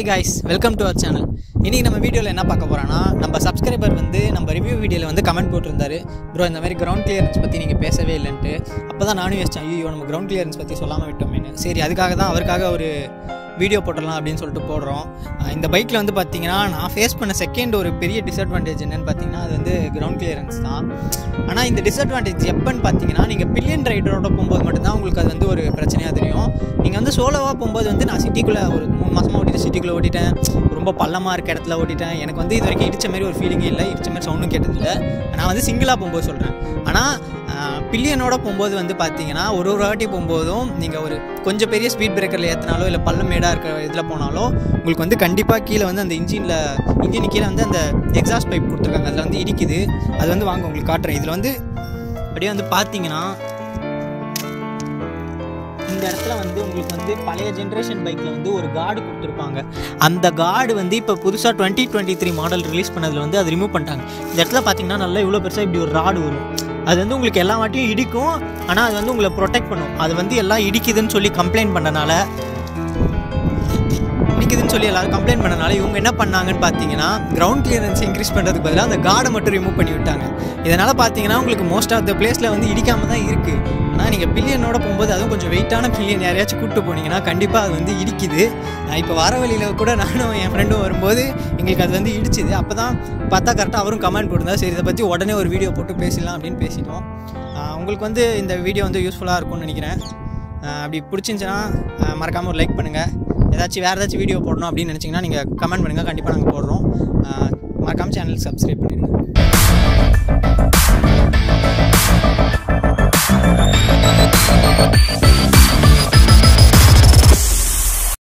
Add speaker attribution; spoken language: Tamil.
Speaker 1: guys welcome to our channel இன்றைக்கி நம்ம வீடியோவில் என்ன பார்க்க போகிறோன்னா நம்ம சப்ஸ்கிரைபர் வந்து நம்ம ரிவ்யூ வீடியோவில் வந்து கமெண்ட் போட்டிருந்தாரு ப்ரோ இந்த மாதிரி கிரவுண்ட் கிளியரன்ஸ் பற்றி நீங்கள் பேசவே இல்லைன்ட்டு அப்போ தான் நானும் யோசிச்சேன் ஐயோ நம்ம கிரவுண்ட் கிளியரன்ஸ் பற்றி சொல்லாமல் விட்டோமேனு சரி அதுக்காக தான் அவருக்காக ஒரு வீடியோ போட்டுடலாம் அப்படின்னு சொல்லிட்டு போடுறோம் அஹ் இந்த பைக்கில் வந்து பார்த்தீங்கன்னா நான் ஃபேஸ் பண்ண செகண்ட் ஒரு பெரிய டிஸ்அட்வான்டேஜ் என்னன்னு பார்த்தீங்கன்னா அது வந்து கிரவுண்ட் கிளியரன்ஸ் தான் ஆனால் இந்த டிஸ்அட்வான்டேஜ் எப்போன்னு பார்த்தீங்கன்னா நீங்கள் பில்லியன் ரைடரோட போகும்போது மட்டும்தான் உங்களுக்கு அது வந்து ஒரு பிரச்சனையாக தெரியும் நீங்கள் வந்து சோலோவாக போகும்போது வந்து நான் சிட்டிக்குள்ளே ஒரு மூணு மாதமாக ஓட்டிட்டு சிட்டிக்குள்ளே ஓட்டிட்டேன் ரொம்ப பள்ளமாக இருக்க இடத்துல ஓட்டிட்டேன் எனக்கு வந்து இது வரைக்கும் இடிச்ச மாதிரி ஒரு ஃபீலிங்கே இல்லை இடிச்ச மாதிரி சவுண்டும் கேட்டதில்லை நான் வந்து சிங்கிளாக போகும்போது சொல்கிறேன் ஆனால் பில்லியனோட போகும்போது வந்து பார்த்தீங்கன்னா ஒரு ஒரு வாட்டி போகும்போதும் நீங்கள் ஒரு கொஞ்சம் பெரிய ஸ்பீட் பிரேக்கரில் ஏற்றினாலோ இல்லை பள்ளம் மேடாக இருக்கிற இதில் போனாலோ உங்களுக்கு வந்து கண்டிப்பாக கீழே வந்து அந்த இன்ஜினில் இன்ஜின் கீழே வந்து அந்த எக்ஸாஸ்ட் பைப் கொடுத்துருக்காங்க அதில் வந்து இடிக்குது அது வந்து வாங்க உங்களுக்கு காட்டுறேன் இதில் வந்து அப்படியே வந்து பார்த்தீங்கன்னா இந்த இடத்துல வந்து உங்களுக்கு வந்து பழைய ஜென்ரேஷன் பைக்கில் வந்து ஒரு கார்டு கொடுத்துருப்பாங்க அந்த கார்டு வந்து இப்போ புதுசாக twenty twenty three model release பண்ணதில் வந்து அது ரிமூவ் பண்ணிட்டாங்க இந்த இடத்துல பார்த்தீங்கன்னா நல்லா இவ்வளோ பெருசாக இப்படி ஒரு ராடு வரும் அது வந்து உங்களுக்கு எல்லா வாட்டியும் இடிக்கும் ஆனால் அது வந்து உங்களை ப்ரொடெக்ட் பண்ணும் அது வந்து எல்லாம் இடிக்குதுன்னு சொல்லி கம்ப்ளைண்ட் பண்ணனால இடிக்குதுன்னு சொல்லி எல்லாரும் கம்ப்ளைண்ட் பண்ணனால இவங்க என்ன பண்ணாங்கன்னு பார்த்தீங்கன்னா கிரவுண்ட் கிளியரன்ஸ் இன்க்ரீஸ் பண்ணுறதுக்கு பதிலாக அந்த கார்டை மட்டும் ரிமூவ் பண்ணி விட்டாங்க இதனால் பார்த்தீங்கன்னா உங்களுக்கு மோஸ்ட் ஆஃப் த பிளேஸில் வந்து இடிக்காம தான் இருக்குது ஆனால் நீங்கள் பில்லியனோட போகும்போது அதுவும் கொஞ்சம் வெயிட்டான பில்லியன் யாரையாச்சும் கூப்பிட்டு போனீங்கன்னா கண்டிப்பாக அது வந்து இடிக்குது நான் இப்போ வர வழியில் கூட நானும் என் ஃப்ரெண்டும் வரும்போது எங்களுக்கு அது வந்து இடிச்சுது அப்போ தான் பார்த்தா கரெக்டாக அவரும் கமெண்ட் கொடுத்தா சரி இதை பற்றி உடனே ஒரு வீடியோ போட்டு பேசிடலாம் அப்படின்னு பேசிட்டோம் ஆஹ் உங்களுக்கு வந்து இந்த வீடியோ வந்து யூஸ்ஃபுல்லாக இருக்கும்னு நினைக்கிறேன் ஆஹ் அப்படி பிடிச்சிருந்துச்சுன்னா மறக்காமல் ஒரு லைக் பண்ணுங்கள் ஏதாச்சும் வேறு ஏதாச்சும் வீடியோ போடணும் அப்படின்னு நினச்சிங்கன்னா நீங்கள் கமெண்ட் பண்ணுங்கள் கண்டிப்பாக நாங்கள் போடுறோம் ஆஹ் மறக்காமல் சேனலுக்கு சப்ஸ்கிரைப் பண்ணிடுங்க